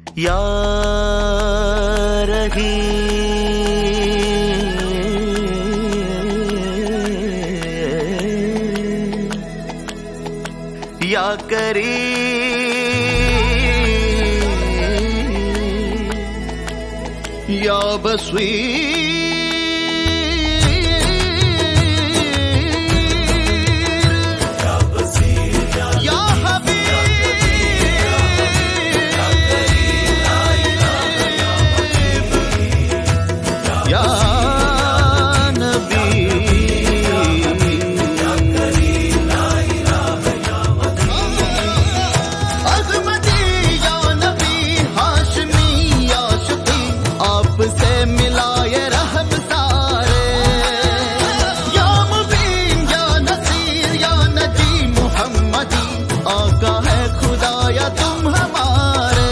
या रही या करी या बसवी या हबीब या नबी अजमती या नबी हाशमी या शफी आपसे मिलाए रहम सारे या मुबीन या नसीर या नजी मुहम्मदी आका है खुदा या तुम हमारे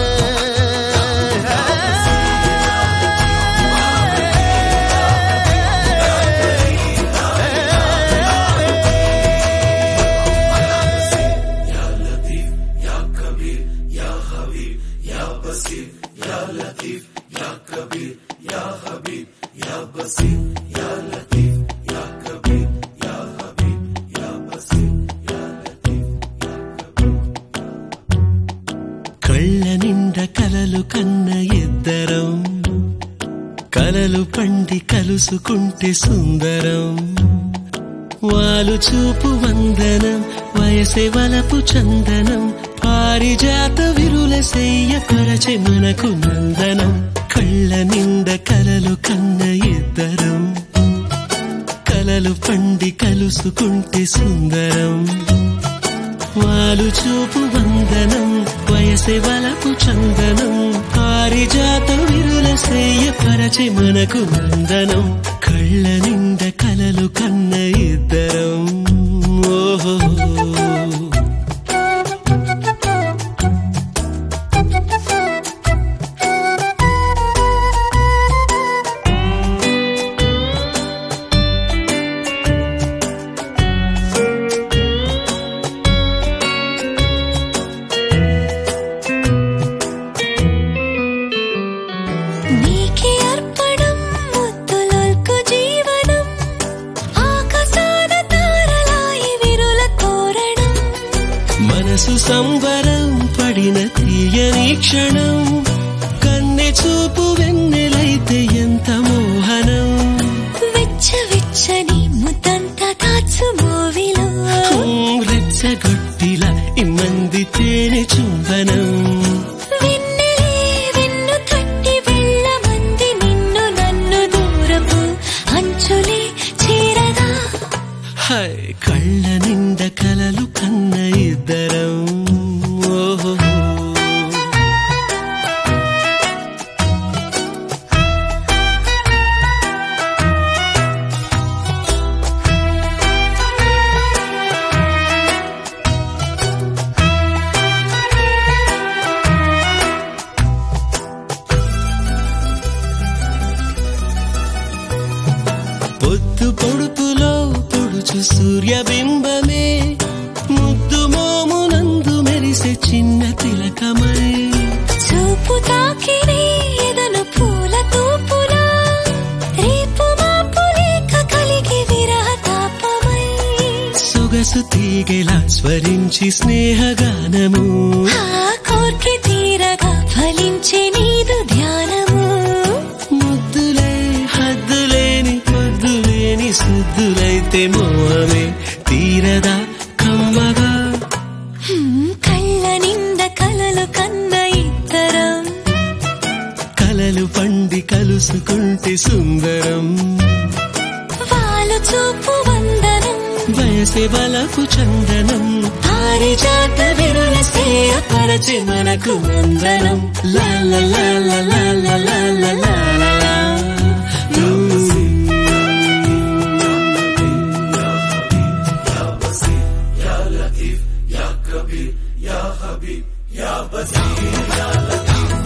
కళ్ళ నిండ కలలు కన్న ఇద్దరం కలలు పండి కలుసుకుంటే సుందరం వాలు చూపు వందనం వయసే వలపు చందనం పారిజాత విరుల సెయ్య పరచె మనకు నందనం కళ్ళ నిండ కలలు కన్న ఇద్దరం కలలు పండి కలుసుకుంటే సుందరం వాలు చూపు వందనం వయసే వలపు చందనం పారిజాత విరుల సేయ పరచి మనకు నందనం కళ్ళ నిండ కలలు కన్న ఇద్దరం ఓహో నీకే అర్పణం ముద్దులొల్కు జీవనం ఆకాశాన తారలాయి విరుల తోరణం మనసు సంబరం పడిన తీయని క్షణం కన్నె చూపు వెన్నెలైతే ఎంత మోహనం విచ్చ విచ్చని ముద్దంత కాచు మోవిలో హ్మ్, రెచ్చగొట్టిలా ఇమ్మంది తేనె చుంబనం వెన్నెలే వెన్ను తట్టి వెళ్ళమంది నిన్ను నన్ను దూరపు అంచులే చేరగా హై కళ్ళ నిండ కలలు కన్న ఇద్దరం ఓహో పొద్దు పొడుపులో పొడుచు సూర్యబింబమే ముద్దు మోమునందు మెరిసే చిన్న తిలకమై చూపు తాకిని ఎదను పూల తూపులా రేపు మాపు లేక కలిగి విరహ తాపమై సొగసు తీగెలా స్వరించి స్నేహగానము ఆ కోర్కె తీరగా ఫలించే నీదు ధ్యానము ముద్దులే హద్దులేని పొద్దులేని సుద్దులైతే మోహమే తీరదా కమ్మగా హ్మ్, కళ్ళ నిండ కలలు కన్న ఇద్దరం కలలు పండి కలుసుకుంటే సుందరం వాళ్ళు చూపు వందనం వయసే బలపు చందనం పారిజాత విరుల సేయ పరచి మనకు వందనం లా లా లా లా లా లా లా లా లా లా లా. या